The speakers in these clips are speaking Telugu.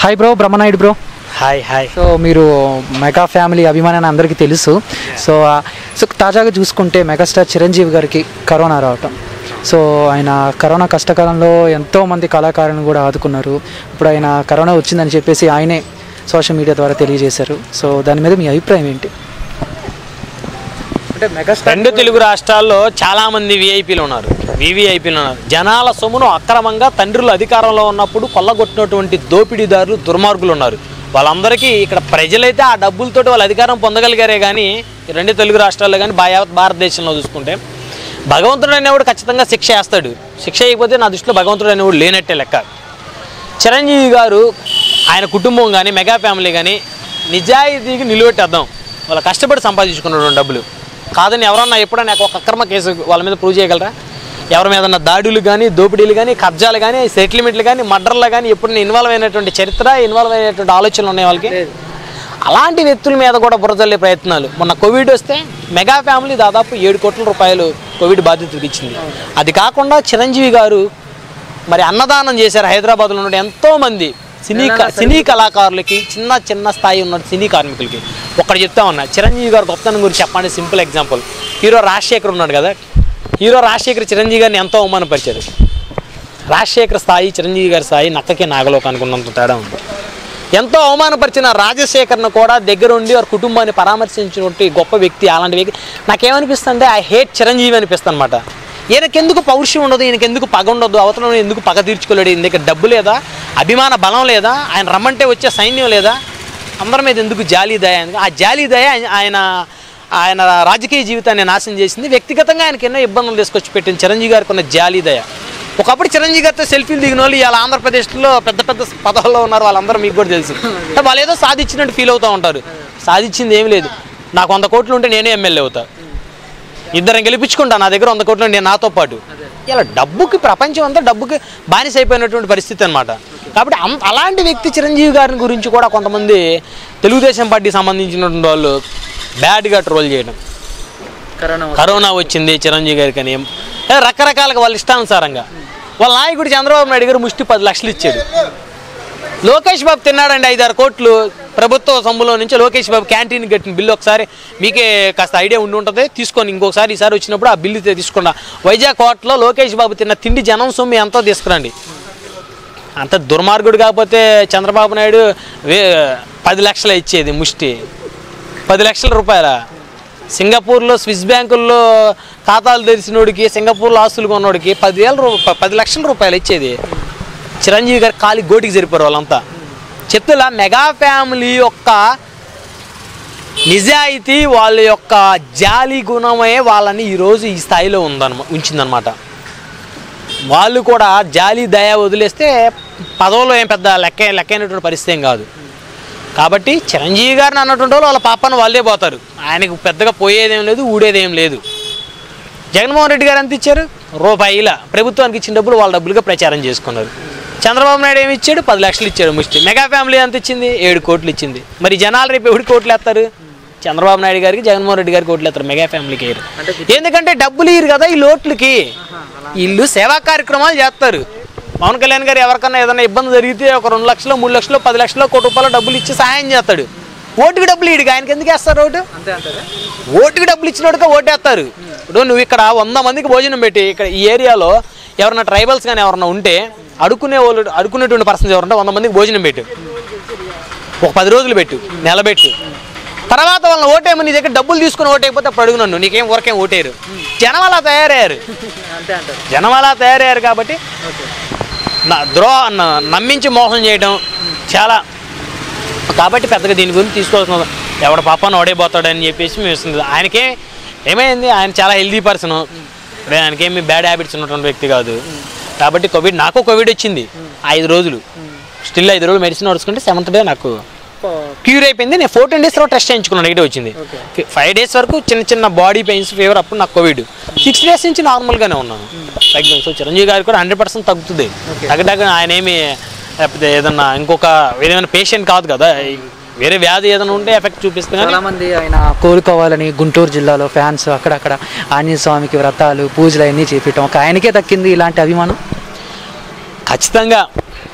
hi bro Brahmanaidu bro hi hi so మీరు మెగా ఫ్యామిలీ అభిమాని అని అందరికీ తెలుసు సో ఆ, సో తాజాగా చూసుకుంటే మెగాస్టార్ చిరంజీవి గారికి కరోనా రావటం సో ఆయన కరోనా కష్టకాలంలో ఎంతో మంది కళాకారులను కూడా ఆదుకున్నారు ఇప్పుడు ఆయన కరోనా వచ్చిందని చెప్పేసి ఆయనే సోషల్ మీడియా ద్వారా తెలియజేశారు సో దాని మీద మీ అభిప్రాయం ఏంటి అంటే మెగాస్టార్ రెండు తెలుగు రాష్ట్రాల్లో చాలా మంది విఐపీలు ఉన్నారు వివిఐపీలు ఉన్నారు జనాల సొమ్మును అక్రమంగా తండ్రులు అధికారంలో ఉన్నప్పుడు కొల్లగొట్టినటువంటి దోపిడీదారులు దుర్మార్గులు ఉన్నారు వాళ్ళందరికీ ఇక్కడ ప్రజలైతే ఆ డబ్బులతోటి వాళ్ళ అధికారం పొందగలిగారే కానీ ఈ రెండు తెలుగు రాష్ట్రాల్లో కానీ భారత భారతదేశంలో చూసుకుంటే భగవంతుడు అనేవాడు ఖచ్చితంగా శిక్ష వేస్తాడు శిక్ష అయిపోతే నా దృష్టిలో భగవంతుడు అనేవాడు లేనట్టే లెక్క చిరంజీవి గారు ఆయన కుటుంబం కానీ మెగా ఫ్యామిలీ కానీ నిజాయితీకి నిలువెట్టేద్దాం వాళ్ళ కష్టపడి సంపాదించుకున్న డబ్బులు కాదని ఎవరన్నా ఎప్పుడైనా ఒక అక్రమ కేసు వాళ్ళ మీద ప్రూవ్ చేయగలరా ఎవరి మీద దాడులు కానీ దోపిడీలు కానీ కబ్జాలు కానీ సెటిల్మెంట్లు కానీ మర్డర్లు కానీ ఎప్పుడైనా ఇన్వాల్వ్ అయినటువంటి చరిత్ర ఇన్వాల్వ్ అయినటువంటి ఆలోచనలు ఉన్నాయి వాళ్ళకి అలాంటి వ్యక్తుల మీద కూడా బురజల్లే ప్రయత్నాలు మొన్న కోవిడ్ వస్తే మెగా ఫ్యామిలీ దాదాపు ఏడు కోట్ల రూపాయలు కోవిడ్ బాధితులకు ఇచ్చింది అది కాకుండా చిరంజీవి గారు మరి అన్నదానం చేశారు హైదరాబాద్లో ఉన్న ఎంతో మంది సినీ క- సినీ కళాకారులకి చిన్న చిన్న స్థాయి ఉన్న సినీ కార్మికులకి ఒక్కడ చెప్తా ఉన్నా చిరంజీవి గారు గొప్పతనం గురించి చెప్పండి సింపుల్ ఎగ్జాంపుల్ హీరో రాజశేఖర్ ఉన్నాడు కదా హీరో రాజశేఖర్ చిరంజీవి గారిని ఎంతో అవమానపరిచారు రాజశేఖర్ స్థాయి చిరంజీవి గారి స్థాయి నక్కకి నాగలోకానికి ఉన్నంత తేడా ఉంది ఎంతో అవమానపరిచిన రాజశేఖర్ను కూడా దగ్గరుండి వారి కుటుంబాన్ని పరామర్శించినటువంటి గొప్ప వ్యక్తి అలాంటి వ్యక్తి నాకేమనిపిస్తుంది ఐ హేట్ చిరంజీవి అనిపిస్తుంది అనమాట ఈయనకెందుకు పౌరుషం ఉండదు ఈయనకెందుకు పగ ఉండదు అవతల ఎందుకు పగ తీర్చుకోలేడు ఈయన దగ్గర డబ్బు లేదా అభిమాన బలం లేదా ఆయన రమ్మంటే వచ్చే సైన్యం లేదా అందరి మీద ఎందుకు జాలి దయ అని- ఆ జాలి దయ ఆయన- ఆయన ఆయన రాజకీయ జీవితాన్ని నాశనం చేసింది వ్యక్తిగతంగా ఆయనకి ఎన్నో ఇబ్బందులు తీసుకొచ్చి పెట్టింది చిరంజీవి గారికి ఉన్న జాలి దయ ఒకప్పుడు చిరంజీవి గారితో సెల్ఫీలు దిగిన వాళ్ళు ఇవాళ ఆంధ్రప్రదేశ్లో పెద్ద పెద్ద పదవుల్లో ఉన్నారు వాళ్ళందరూ మీకు కూడా తెలుసు అంటే వాళ్ళు ఏదో సాధించినట్టు ఫీల్ అవుతూ ఉంటారు సాధించింది ఏమీ లేదు నాకు వంద కోట్లు ఉంటే నేనే ఎమ్మెల్యే అవుతా ఇద్దరం గెలిపించుకుంటా నా దగ్గర వంద కోట్లు నేను నాతో పాటు ఇలా డబ్బుకి ప్రపంచం అంతా డబ్బుకి బానిస అయిపోయినటువంటి పరిస్థితి అనమాట కాబట్టి అం- అలాంటి వ్యక్తి చిరంజీవి గారిని గురించి కూడా కొంతమంది తెలుగుదేశం పార్టీకి సంబంధించినటువంటి వాళ్ళు బ్యాడ్గా ట్రోల్ చేయడం కరోనా కరోనా వచ్చింది చిరంజీవి గారికి అని ఏ రకరకాలుగా వాళ్ళ ఇష్టానుసారంగా వాళ్ళ నాయకుడు చంద్రబాబు నాయుడు గారు ముష్టి పది లక్షలు ఇచ్చాడు లోకేష్ బాబు తిన్నాడండి ఐదారు కోట్లు ప్రభుత్వ సొమ్ములో నుంచి లోకేష్ బాబు క్యాంటీన్ కట్టిన బిల్లు ఒకసారి మీకే కాస్త ఐడియా ఉండి ఉంటుంది తీసుకొని ఇంకొకసారి ఈసారి వచ్చినప్పుడు ఆ బిల్లు తీసుకున్నా వైజాగ్ కోటలో లోకేష్ బాబు తిన్న తిండి జనం సొమ్ము ఎంతో తీసుకురండి అంత దుర్మార్గుడు కాకపోతే చంద్రబాబు నాయుడు వే పది లక్షలు ఇచ్చేది ముష్టి పది లక్షల రూపాయల సింగపూర్లో స్విస్ బ్యాంకుల్లో ఖాతాలు తెరిచినోడికి సింగపూర్లో ఆస్తులు కొన్నోడికి పదివేల రూ ప- పది లక్షల రూపాయలు ఇచ్చేది చిరంజీవి గారి కాలి గోటికి సరిపోరు వాళ్ళంతా చెప్తులా మెగా ఫ్యామిలీ యొక్క నిజాయితీ వాళ్ళ యొక్క జాలి గుణమే వాళ్ళని ఈరోజు ఈ స్థాయిలో ఉందన్నమా ఉంచిందనమాట వాళ్ళు కూడా జాలి దయ వదిలేస్తే పదవులో ఏం పెద్ద లెక్క లెక్కైనటువంటి పరిస్థితి ఏం కాదు కాబట్టి చిరంజీవి గారిని అన్నటువంటి వాళ్ళు వాళ్ళ పాపను వాళ్ళే పోతారు ఆయనకు పెద్దగా పోయేదేం లేదు ఊడేదేం లేదు జగన్మోహన్ రెడ్డి గారు ఎంత ఇచ్చారు రూపాయిల ప్రభుత్వానికి ఇచ్చిన డబ్బులు వాళ్ళ డబ్బులుగా ప్రచారం చేసుకున్నారు చంద్రబాబు నాయుడు ఏమి ఇచ్చాడు పది లక్షలు ఇచ్చాడు ముష్టి మెగా ఫ్యామిలీ ఎంత ఇచ్చింది ఏడు కోట్లు ఇచ్చింది మరి జనాలు రేపు ఎవరికి కోట్లు వేస్తారు చంద్రబాబు నాయుడు గారికి జగన్మోహన్ రెడ్డి గారికి కోట్లు వేస్తారు మెగా ఫ్యామిలీకి వేయరు ఎందుకంటే డబ్బులు ఇయ్యరు కదా ఈ లోట్లకి వీళ్ళు సేవా కార్యక్రమాలు చేస్తారు పవన్ కళ్యాణ్ గారు ఎవరికన్నా ఏదైనా ఇబ్బంది జరిగితే ఒక రెండు లక్షలు మూడు లక్షలు పది లక్షలు కోటి రూపాయలు డబ్బులు ఇచ్చి సహాయం చేస్తాడు ఓటుకి డబ్బులు ఇడికి ఆయనకి ఎందుకు వేస్తారు ఓటు అంతే అంటారా ఓటుకి డబ్బులు ఇచ్చినోడుగా ఓటేస్తారు ఇప్పుడు నువ్వు ఇక్కడ వంద మందికి భోజనం పెట్టి ఇక్కడ ఈ ఏరియాలో ఎవరన్నా ట్రైబల్స్ కానీ ఎవరన్నా ఉంటే అడుకునే వాళ్ళు అడుకునేటువంటి పర్సన్స్ ఎవరంటే వంద మందికి భోజనం పెట్టు ఒక పది రోజులు పెట్టు నెల పెట్టు తర్వాత వాళ్ళని ఓటేమో నీ దగ్గర డబ్బులు తీసుకుని ఓటైపోతే అప్పుడు అడుగు నన్ను నీకేం ఊరకేం ఓటేరు జనం అలా తయారయ్యారు అంతే అంటారు జనం అలా తయారయ్యారు కాబట్టి నా ద్రో న- నమ్మించి మోసం చేయడం చాలా కాబట్టి పెద్దగా దీని గురించి తీసుకోవాల్సిన ఎవడ పాపాన్ని ఓడైపోతాడని చెప్పేసి మేము ఇస్తుంది ఆయనకే ఏమైంది ఆయన చాలా హెల్దీ పర్సన్ ఆయనకేమి బ్యాడ్ హ్యాబిట్స్ ఉన్నటువంటి వ్యక్తి కాదు కాబట్టి కోవిడ్ నాకు కోవిడ్ వచ్చింది ఐదు రోజులు స్టిల్ ఐదు రోజులు మెడిసిన్ నడుచుకుంటే సెవెంత్ డే నాకు క్యూర్ అయిపోయింది నేను ఫోర్టీన్ డేస్ తర్వాత టెస్ట్ చేయించుకున్నాను నెగిటివ్ వచ్చింది ఫైవ్ డేస్ వరకు చిన్న చిన్న బాడీ పెయిన్స్ ఫీవర్ అప్పుడు నాకు కోవిడ్ సిక్స్ డేస్ నుంచి నార్మల్గానే ఉన్నాను తగ్గింది సో చిరంజీవి గారికి కూడా హండ్రెడ్ పర్సెంట్ తగ్గుతుంది తగ్గడానికి ఆయన ఏమి లేకపోతే ఏదన్నా ఇంకొక వేరేమైనా పేషెంట్ కాదు కదా వేరే వ్యాధి ఏదైనా ఉంటే ఎఫెక్ట్ చూపిస్తుంది కానీ చాలా మంది ఆయన కోలుకోవాలని గుంటూరు జిల్లాలో ఫ్యాన్స్ అక్కడక్కడ ఆంజనేయ స్వామికి వ్రతాలు పూజలు అవన్నీ చేపించడం ఒక ఆయనకే దక్కింది ఇలాంటి అభిమానం ఖచ్చితంగా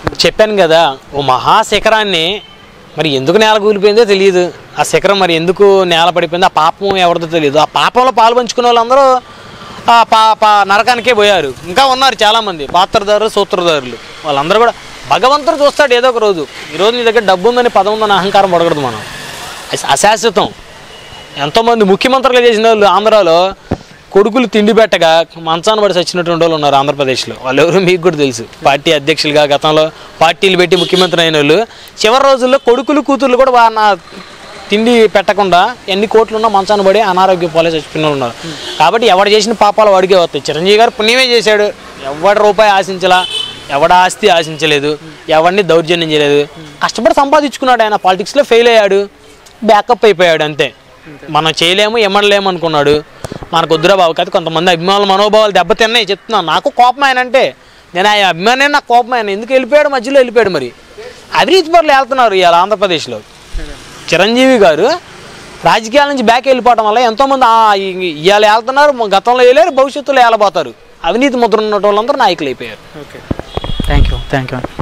చెప్పాను కదా ఓ మహాశిఖరాన్ని మరి ఎందుకు నేల కూలిపోయిందో తెలియదు ఆ శిఖరం మరి ఎందుకు నేల పడిపోయిందో ఆ పాపం ఎవరిదో తెలియదు ఆ పాపంలో పాలు పంచుకునే వాళ్ళందరూ ఆ పా పా నరకానికే పోయారు ఇంకా ఉన్నారు చాలామంది పాత్రదారులు సూత్రధారులు వాళ్ళందరూ కూడా భగవంతుడు చూస్తాడు ఏదో ఒక రోజు ఈరోజు నీ దగ్గర డబ్బు ఉందని పదం ఉందని అహంకారం పడకూడదు మనం అస- అశాశ్వతం ఎంతోమంది ముఖ్యమంత్రులు చేసిన వాళ్ళు ఆంధ్రాలో కొడుకులు తిండి పెట్టగా మంచాన పడి చచ్చినటువంటి వాళ్ళు ఉన్నారు ఆంధ్రప్రదేశ్లో వాళ్ళు ఎవరు మీకు కూడా తెలుసు పార్టీ అధ్యక్షులుగా గతంలో పార్టీలు పెట్టి ముఖ్యమంత్రి అయిన వాళ్ళు చివరి రోజుల్లో కొడుకులు కూతుర్లు కూడా వా- నా తిండి పెట్టకుండా ఎన్ని కోట్లు ఉన్నా మంచాన పడి అనారోగ్య పాలే చచ్చిపోయిన వాళ్ళు ఉన్నారు కాబట్టి ఎవడు చేసిన పాపాలు వాడికే వస్తాయి చిరంజీవి గారు పుణ్యమే చేశాడు ఎవడి రూపాయి ఆశించలా ఎవడ ఆస్తి ఆశించలేదు ఎవరిని దౌర్జన్యం చేయలేదు కష్టపడి సంపాదించుకున్నాడు ఆయన పాలిటిక్స్లో ఫెయిల్ అయ్యాడు బ్యాకప్ అయిపోయాడు అంతే మనం చేయలేము ఎమ్మడలేము అనుకున్నాడు మనకు వద్దురా బాబు కాదు కొంతమంది అభిమానుల మనోభావాలు దెబ్బతిన్నాయి చెప్తున్నాను నాకు కోపం ఆయన అంటే నేను ఆ అభిమానే నాకు కోపం ఆయన ఎందుకు వెళ్ళిపోయాడు మధ్యలో వెళ్ళిపోయాడు మరి అవినీతి పరులు వెళ్తున్నారు ఇవాళ ఆంధ్రప్రదేశ్లో చిరంజీవి గారు రాజకీయాల నుంచి బ్యాక్ వెళ్ళిపోవడం వల్ల ఎంతోమంది ఆ, ఇ- ఇవాళ వెళ్తున్నారు గతంలో వెళ్ళారు భవిష్యత్తులో వెళ్ళబోతారు అవినీతి ముద్ర ఉన్న వాళ్ళందరూ నాయకులు అయిపోయారు okay thank you thank you